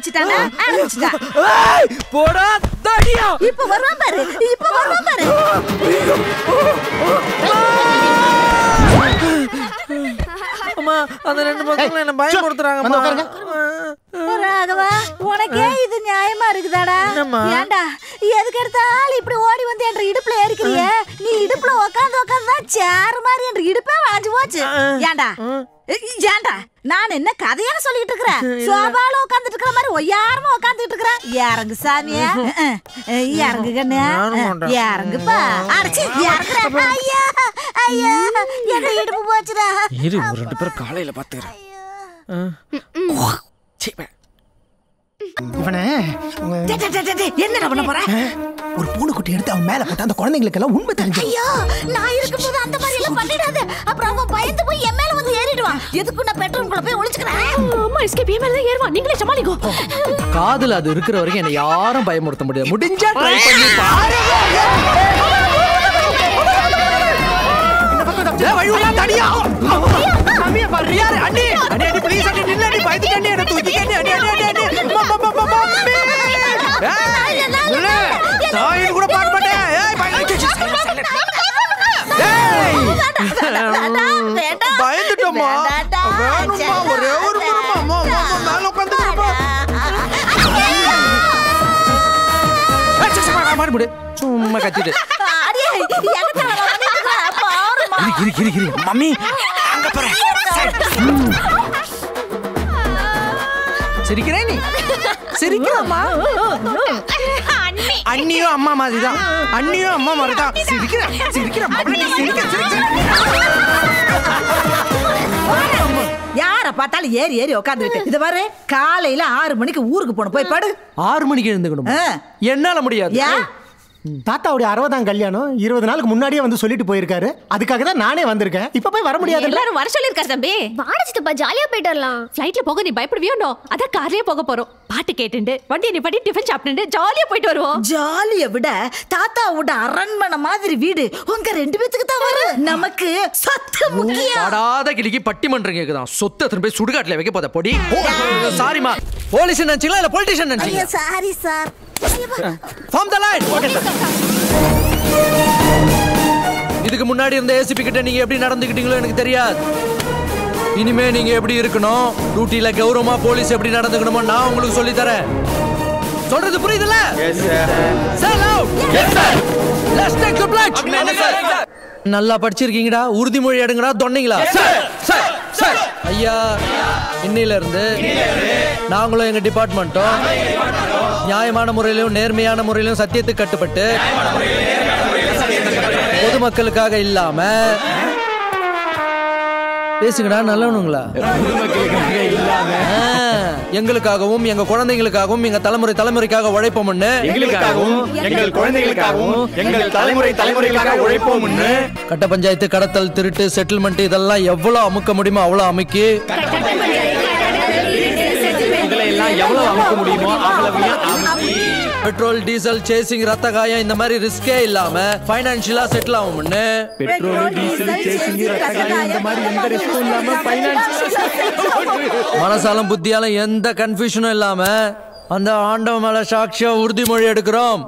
ஆரம்பிச்சுட்டானா ஆரம்பிச்சுட்டா ஏய், போடா தடியா இப்ப வருவான் பாரு இப்ப வருவான் பாரு அம்மா அந்த ரெண்டு பக்கத்துல என்ன பயமுறுத்துறாங்கம்மா ராகவா உனக்கே இது நியாயமா இருக்குதாடா என்னம்மா? ஏன்டா எதுக்கு எடுத்தாலும் இப்படி ஓடி வந்து என்ற இடுப்புல ஏறிக்கிறிய நீ இடுப்புல உட்காந்து உட்காந்து தான் சேர் மாதிரி என்ற இடுப்பே வளைஞ்சு போச்சு ஏன்டா ஏன்டா நான் என்ன கதையான சொல்லிட்டு இருக்கிறேன் சோபால உட்காந்துட்டு இருக்கிற மாதிரி ஒய்யாரமா உட்காந்துட்டு இருக்கிறேன் இறங்கு சாமியா இறங்கு கண்ணு நானும் மாட்டேன். இறங்குப்பா அரைச்சி இறங்குறேன் ஐயா ஐயா என்ன இடுப்பு போச்சுடா இரு ஒரு ரெண்டு பேரும் காலையில பாத்துக்கிறேன் இவனை டே, டே, டே, டே, டே, என்னடா பண்ண போற ஒரு பூனைக்குட்டி எடுத்து அவன் மேல போட்டு அந்த குழந்தைங்களுக்கு எல்லாம் உண்மை தெரிஞ்சு ஐயோ நான் இருக்கும்போது அந்த மாதிரி எல்லாம் பண்ணிடாத அப்புறம் அவன் பயந்து போய் என் மேல வந்து ஏறிடுவான் எதுக்கு நான் பெட்ரூம்குள்ள போய் ஒளிச்சுக்கிறேன் அம்மா எஸ்கேப் ஏன் மேல ஏறுவா நீங்களே சமாளிக்கோ காதுல அது இருக்கிற வரைக்கும் என்ன யாரும் பயமுறுத்த முடியாது முடிஞ்சா ட்ரை பண்ணி பாரு ஏய், வழி விடா, தடியா. சாமியை பாரு, யாரு? அண்ணி, அண்ணி, அண்ணி, please, அண்ணி, நில்லு, அண்ணி, பயந்துட்டு, அண்ணி, என்னை தூக்கிக்க, அண்ணி, அண்ணி, அண்ணி, அண்ணி, அண்ணி. அம்மா, அம்மா, அம்மா, அம்மா, அம்மி. ஏய், நில்லு. தாயின்னு கூட பார்க்க மாட்டேன். ஏய், பயந்து- ஏய். பயந்துட்டோம்மா. வேணும்மா, ஒரே ஒரு முறைம்மா. அம்மா, அம்மா, அம்மா, மேல உட்காந்துக்கிறம்மா. ஏய், சே, சே, மாறு, மாறு, முடி. சும்மா கத்திட்டு இரு இரு இரு இரு மம்மி அங்க போற சிரிக்கிறேன் நீ சிரிக்கிறம்மா அண்ணியும் அம்மா மாதிரி தான் அண்ணியும் அம்மா மாதிரி தான் சிரிக்கிறேன் சிரிக்கிறேன் மாப்பிள்ளை, நீ சிரிக்க, சிரிக்க, யார பார்த்தாலும் ஏறி ஏறி உட்காந்துக்கிட்டு இது பாரு காலையில ஆறு மணிக்கு ஊருக்கு போன போய் படு ஆறு மணிக்கு எழுந்துக்கணும் ஆ. என்னால முடியாது ஏன் தாத்தாவுடைய அறுபதாம் கல்யாணம் இருபது நாளுக்கு முன்னாடியே வந்து சொல்லிட்டு போயிருக்காரு அதுக்காக தான் நானே வந்திருக்கேன் இப்ப போய் வர முடியாது எல்லாரும் வர சொல்லிருக்காரு தம்பி வாடா சித்தப்பா ஜாலியா போயிட்டு வரலாம் ஃப்ளைட்ல போக நீ பயப்படுவியோண்டோ அதான் கார்லயே போக போறோம் பாட்டு கேட்டுண்டு வண்டியை நீ பண்ணி டிஃபன் சாப்பிட்டு ஜாலியா போயிட்டு வருவோம் ஜாலிய விட தாத்தாவோட அரண்மனை மாதிரி வீடு உங்க ரெண்டு பேத்துக்கு தான் வரும் நமக்கு சொத்து முக்கியம் படாத கிளிக்கு பட்டிமன்றம் கேக்குதான் சொத்தை திரும்ப போய் சுடுகாட்டுல வைக்க போத பொடி சாரிமா போலீஸ் நினைச்சீங்களா இல்ல பொலிட்டிஷியன் நினைச்சீங்களா sorry sir from the line இதுக்கு முன்னாடி இருந்த ஏசிபி கிட்ட நீங்க எப்படி நடந்துக்கிட்டீங்களோ எனக்கு தெரியாது இனிமே நீங்க எப்படி இருக்கணும் டியூட்டில கௌரவமா போலீஸ் எப்படி நடந்துக்கணுமோ நான் உங்களுக்கு சொல்லி தரேன் சொல்றது புரியுதுல Say loud. Let's take the pledge. நல்லா படிச்சிருக்கீங்கடா உறுதிமொழி எடுங்கடா தொன்னீங்களா ஐயா இன்னையில இருந்து நாங்களும் எங்க டிபார்ட்மெண்ட்டும் நியாயமான முறையிலும் நேர்மையான முறையிலும் சத்தியத்துக்கு கட்டுப்பட்டு பொதுமக்களுக்காக இல்லாம பேசுங்கடா நல்லவனுங்களா ஆ, எங்களுக்காகவும் எங்க குழந்தைங்களுக்காகவும் எங்க தலைமுறை தலைமுறைக்காக உழைப்போம்னு எங்களுக்காகவும் எங்கள் குழந்தைகளுக்காகவும் எங்கள் தலைமுறை தலைமுறைக்காக உழைப்போம்னு கட்ட பஞ்சாயத்து கடத்தல் திருட்டு செட்டில்மெண்ட் இதெல்லாம் எவ்வளவு அமுக்க முடியுமோ அவ்வளவு அமுக்கி இதுல எல்லாம் எவ்வளவு அமுக்க முடியுமோ அவ்வளவையும் அமுக்கி பெட்ரோல் டீசல் சேசிங் ரத்த காயம் இந்த மாதிரி ரிஸ்கே இல்லாம பைனான்சியலா செட்டில் ஆகும்னு பெட்ரோல் டீசல் சேசிங் ரத்தகாயம் இந்த மாதிரி எந்த ரிஸ்க்கும் இல்லாம பைனான்ஸ் மனசாலும் புத்தியாலும் எந்த கன்ஃபியூஷனும் இல்லாம அந்த ஆண்டவ மேல சாட்சியா உறுதிமொழி எடுக்கிறோம்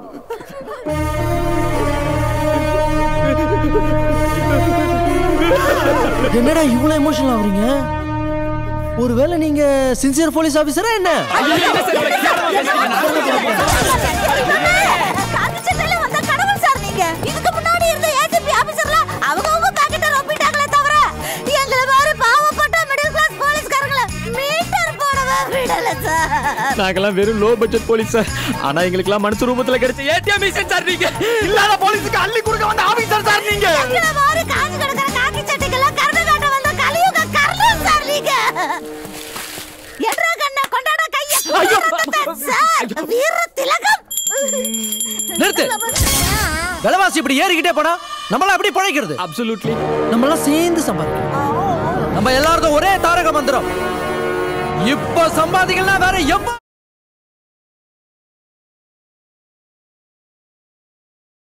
என்னடா இவ்வளவு எமோஷனல் ஆவறீங்க ஒருவேளை நீங்க சின்சியர் போலீஸ் ஆபீசரா என்ன காத்துச்சட்டையில வந்த கடவுள் சார் நீங்க. இதுக்கு முன்னாடி இருந்த ACP ஆபீசர்லாம் அவங்கவங்க packet அ ரொப்பிட்டாங்களே தவிர, எங்களை மாதிரி பாவப்பட்ட middle class போலீஸ்காரங்களை meter போடவே விடல சார். நாங்கெல்லாம் வெறும் லோ பட்ஜெட் போலீஸ் சார் ஆனா எங்களுக்கு எல்லாம் மனுஷ ரூபத்துல கிடைச்ச ஏடிஎம் மிஷன் சார் நீங்க இல்லாத போலீஸுக்கு அள்ளி கொடுக்க வந்த ஆபீசர் சார் நீங்க எங்களை மாதிரி காஞ்சு கிடக்கிற காக்கி சட்டைக்கெல்லாம் கருணை காட்ட வந்த கலியுக கர்ணன் சார் நீங்க. என்றா கண்ணா, கொண்டாடா கையை. ரத்தத்தை சார், வீர திலகம். நிறுத்து விலைவாசி இப்படி ஏறிக்கிட்டே போனா நம்மளாம் எப்படி பிழைக்கிறது அப்சல்யூட்லி நம்மளாம் சேர்ந்து சம்பாதிக்கணும் நம்ம எல்லாருக்கும் ஒரே தாரக மந்திரம் இப்ப சம்பாதிக்கலாம் வேற எப்ப